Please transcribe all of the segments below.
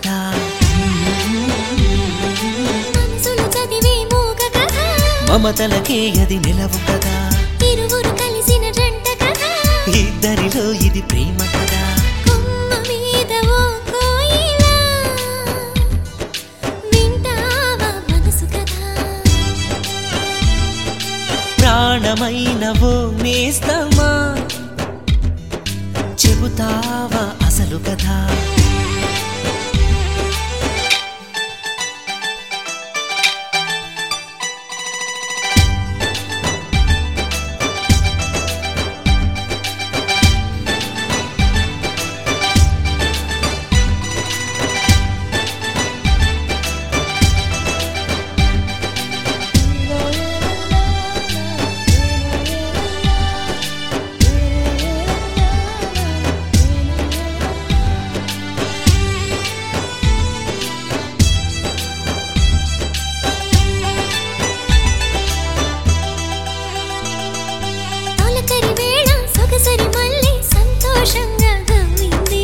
కదా మనసులు చదివే మూగ కథ మమతలకే అది నిలవు కదా ఇరువురు కలిసిన జంట కథ ఇద్దరిలో ఇది ప్రేమ కదా కొమ్మ మీద ఓ కోయిలా వింటావా మనసు కథ ప్రాణమైన ఓ నేస్తమా చెబుతావా అసలు కదా తొలకరి వేళ సొగసరి మళ్ళీ సంతోషంగా గమ్మింది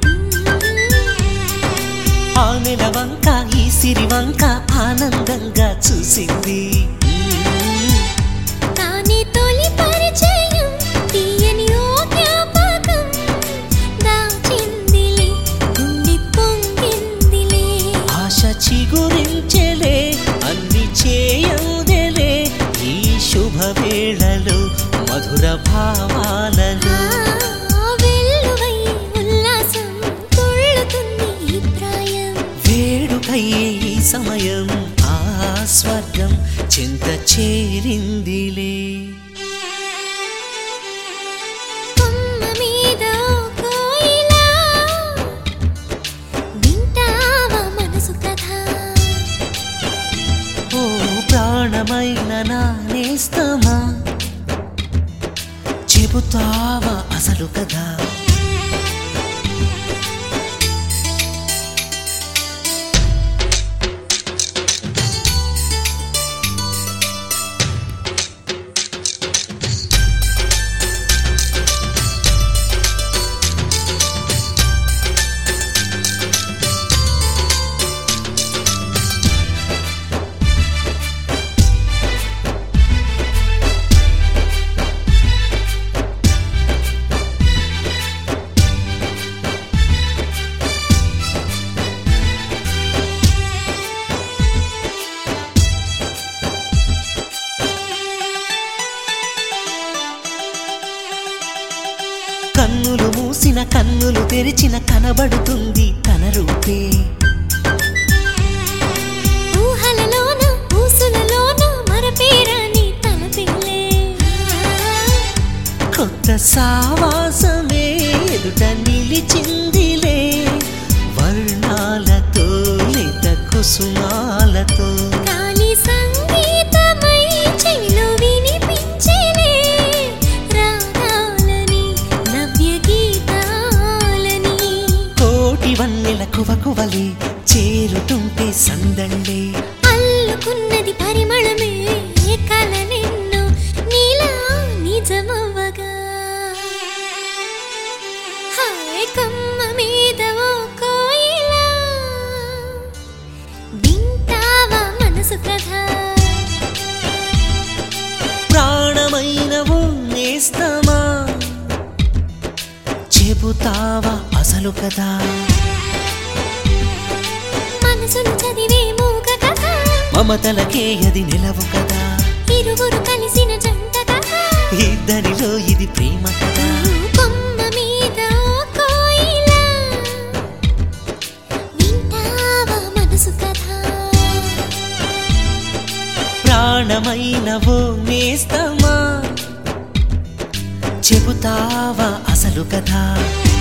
ఆ నెల వంక ఈ సిరి వంక ఆనందంగా చూసింది కానీ తొలి పరిచయం తీయని ఓ జ్ఞాపకం దాచిందిలే గుండె పొంగిందిలే ఆశ చిగురించెలే అన్ని చేయందెలే ఈ శుభవేళలో మధుర భావాలలో ఆ వెల్లువై ఉల్లాసం తుళ్ళుతుంది ఈ ప్రాయం వేడుకయ్యే ఈ సమయం ఆ స్వర్గం చింత చేరిందిలే కొమ్మ మీద ఓ కోయిలా వింటావా మనసు కథ ఓ ప్రాణమైన నా నేస్తమా చెబుతావా అసలు కదా కన్నులు మూసిన కన్నులు తెరిచిన కనబడుతుంది తన రూపే ఊహలలోన ఊసులలోన మరపేరాని తలపిల్లే కొత్త సావాసమే ఎదుట నిలిచిందిలే వర్ణాలతో లేత కుసుమాలతో కాని సంగీతమై చెవిలో వినిపించేలే రాగాలని నవ్య గీతాలని కోటి వన్నెల కువకువలే చేరుతుంటే సందళ్ళే అల్లుకున్నది పరిమళమే కల నిన్ను నీలా నిజమవ్వగా హాయ్ కమ్మ మీద ఓ కోయిలా వింటావా మనసు కథ ప్రాణమైన ఓ నేస్తమా చెబుతావా అసలు కదా మనసును చదివే మూగ కథ మమతలకే అది నిలవు కదా ఇరువురు కలిసిన జంట కథ ఇద్దరిలో ఇది ప్రేమ కదా కొమ్మ మీద ఓ కోయిలా వింటావా మనసు కథ ప్రాణమైన ఓ నేస్తమా చెబుతావా అసలు కదా